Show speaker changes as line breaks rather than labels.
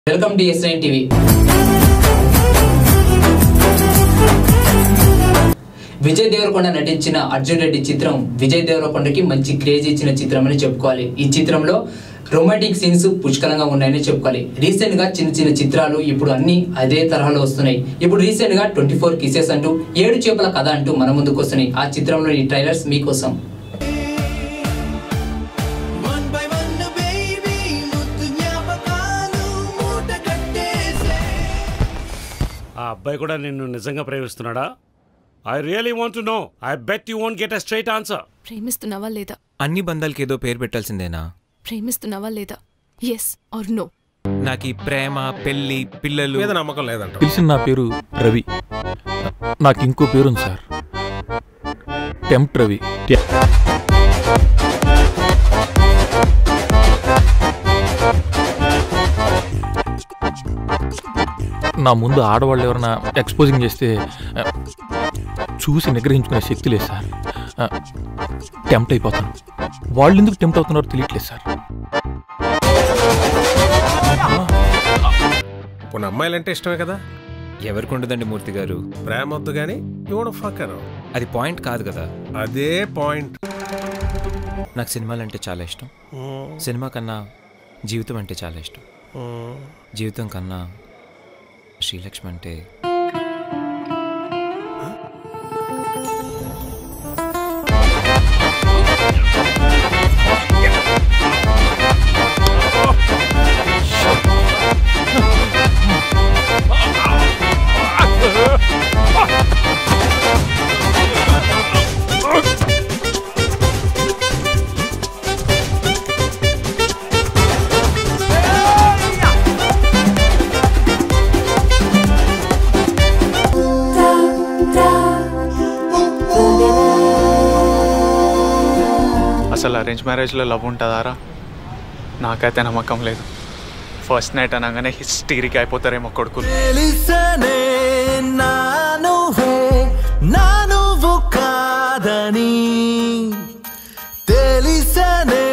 welcome to S nine TV Vijay Deverakonda నటించిన అర్జున్ రెడ్డి చిత్రం విజయ్ దేవరకొండకి మంచి క్రేజ్ ఇచ్చిన చిత్రం అని చెప్పుకోవాలి ఈ చిత్రంలో రొమాంటిక్ సీన్స్ పుష్కలంగా ఉన్నాయని చెప్పుకోవాలి రీసెంట్ గా చిన్న చిన్న చిత్రాలు ఇప్పుడు అన్ని అదే తరహాలో వస్తున్నాయి ఇప్పుడు రీసెంట్ గా ట్వంటీ ఫోర్ కిసెస్ అంటూ ఏడు చేపల కథ అంటూ మన ముందుకు వస్తున్నాయి ఆ చిత్రంలోని ట్రైలర్స్ మీకోసం
వన్ బై వన్ బేబీ ముద్దు జ్ఞాపకాలు మూట కట్టేసే
ఆ అబ్బాయి కూడా నిన్ను నిజంగా ప్రేమిస్తున్నాడా I really want to know I bet you won't get a straight answer
ప్రేమిస్తున్నావా లేదా
అన్ని బంధాలకి ఏదో పేరు పెట్టాల్సిందేనా
ప్రేమిస్తున్నావా లేదా ఎస్ ఆర్ నో
నాకు ఈ ప్రేమ పెళ్లి పిల్లలు
మీద నమ్మకం లేదంట
తెలిసిన నా పేరు రవి నాకు ఇంకో పేరుంది సార్ టెంప్ట్ రవి నా ముందు ఆడవాళ్ళు ఎవరైనా ఎక్స్పోజింగ్ చేస్తే ఆ, చూసి నిగ్రహించుకునే శక్తి లేదు సార్ టెంప్ట్ అయిపోతాను వాళ్ళు ఎందుకు టెంప్ట్ అవుతున్నారో తెలియట్లేదు సార్
కొన్ని అమ్మాయిలంటే ఇష్టమే కదా
ఎవరికి ఉండదండి మూర్తి గారు
ప్రేమ వద్దు కానీ ఇవ్వడం ఫక్కరు
అది పాయింట్ కాదు కదా
అదే పాయింట్
నాకు సినిమాలు అంటే చాలా ఇష్టం సినిమా కన్నా జీవితం అంటే చాలా ఇష్టం జీవితం కన్నా శ్రీలక్ష్మి అంటే
అసలు అరేంజ్ మ్యారేజ్లో లవ్ ఉంటుందారా నాకైతే నమ్మకం లేదు ఫస్ట్ నైట్ అనగానే హిస్టీరికి అయిపోతారేమో కొడుకులు
తెలిసనే నా నువ్వే నా నువ్వు కాదని తెలిసనే